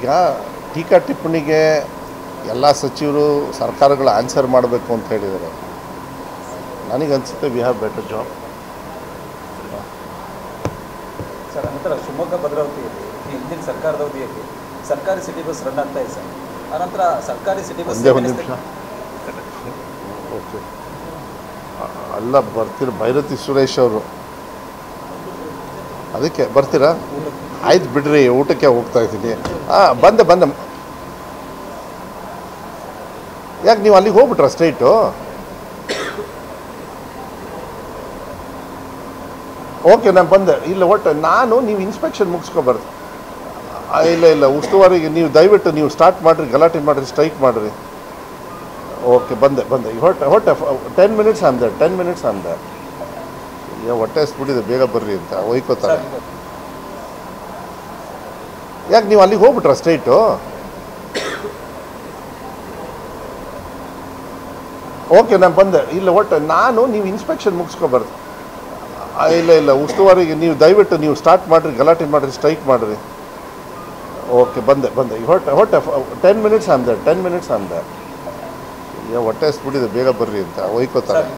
ಈಗ ಟೀಕಾ ಟಿಪ್ಪಣಿಗೆ ಎಲ್ಲ ಸಚಿವರು ಸರ್ಕಾರಗಳು ಆನ್ಸರ್ ಮಾಡಬೇಕು ಅಂತ ಹೇಳಿದ್ದಾರೆ ನನಗನ್ಸುತ್ತೆ we have better job sir ನಂತರ ಶಿವಮೊಗ್ಗ ಭದ್ರಾವತಿಯಲ್ಲಿ ಈ ಹಿಂದಿನ ಸರ್ಕಾರದ ಅವಧಿಯಲ್ಲಿ ಸರ್ಕಾರಿ ಸಿಟಿ ಬಸ್ ರನ್ ಆಗ್ತಾ ಇದೆ ಸರ್ ಆನಂತರ ಸರ್ಕಾರಿ ಸಿಟಿ ಬಸ್ ಒಂದೇ ಒಂದು ನಿಮಿಷ ಓಕೆ ಅಲ್ಲ ಬರ್ತೀರ ಭೈರತಿ ಸುರೇಶ್ ಅವರು ಅದಕ್ಕೆ ಬರ್ತೀರಾ ಆಯ್ತು ಬಿಡ್ರಿ ಊಟಕ್ಕೆ ಹೋಗ್ತಾ ಇದ್ದೀನಿ ಹಾಂ ಬಂದೆ ಬಂದೆ ಯಾಕೆ ನೀವು ಅಲ್ಲಿಗೆ ಹೋಗ್ಬಿಟ್ರ ಸ್ಟ್ರೈಟು ಓಕೆ ನಾನು ಬಂದೆ ಇಲ್ಲ ಒಟ್ಟು ನಾನು ನೀವು ಇನ್ಸ್ಪೆಕ್ಷನ್ ಮುಗಿಸ್ಕೊಬಾರ್ದು ಆ, ಇಲ್ಲ ಇಲ್ಲ ಉಸ್ತುವಾರಿಗೆ ನೀವು ದಯವಿಟ್ಟು ನೀವು ಸ್ಟಾರ್ಟ್ ಮಾಡಿರಿ ಗಲಾಟೆ ಮಾಡಿರಿ ಸ್ಟ್ರೈಕ್ ಮಾಡಿರಿ ಓಕೆ ಬಂದೆ ಬಂದೆ ಹೊಟ್ಟೆ ಹೊಟ್ಟೆ ಟೆನ್ ಮಿನಿಟ್ಸ್ ಅಂದೆ ಟೆನ್ ಮಿನಿಟ್ಸ್ ಅಂದೆ ಈಗ ಹೊಟ್ಟೆ ಹಸ್ಬಿಟ್ಟಿದೆ ಬೇಗ ಬರ್ರಿ ಅಂತ ಒಯ್ಕೋತಾರೆ ಯಾಕೆ ನೀವು ಅಲ್ಲಿಗೆ ಹೋಗ್ಬಿಟ್ರ ಸ್ಟ್ರೈಟು ಓಕೆ ನಾನು ಬಂದೆ ಇಲ್ಲ ಒಟ್ಟು ನಾನು ನೀವು ಇನ್ಸ್ಪೆಕ್ಷನ್ ಮುಗಿಸ್ಕೊಬಾರ್ದು ಆ, ಇಲ್ಲ ಇಲ್ಲ ಉಸ್ತುವಾರಿಗೆ ನೀವು ದಯವಿಟ್ಟು ನೀವು ಸ್ಟಾರ್ಟ್ ಮಾಡಿರಿ ಗಲಾಟೆ ಮಾಡಿರಿ ಸ್ಟ್ರೈಕ್ ಮಾಡಿರಿ ಓಕೆ ಬಂದೆ ಬಂದೆ ಹೊಟ್ಟೆ ಹೊಟ್ಟೆ ಟೆನ್ ಮಿನಿಟ್ಸ್ ಅಂದೆ ಟೆನ್ ಮಿನಿಟ್ಸ್ ಅಂದೆ ಈಗ ಹೊಟ್ಟೆ ಹಸ್ಬಿಟ್ಟಿದೆ ಬೇಗ ಬರ್ರಿ ಅಂತ ಒಯ್ಕೋತಾರೆ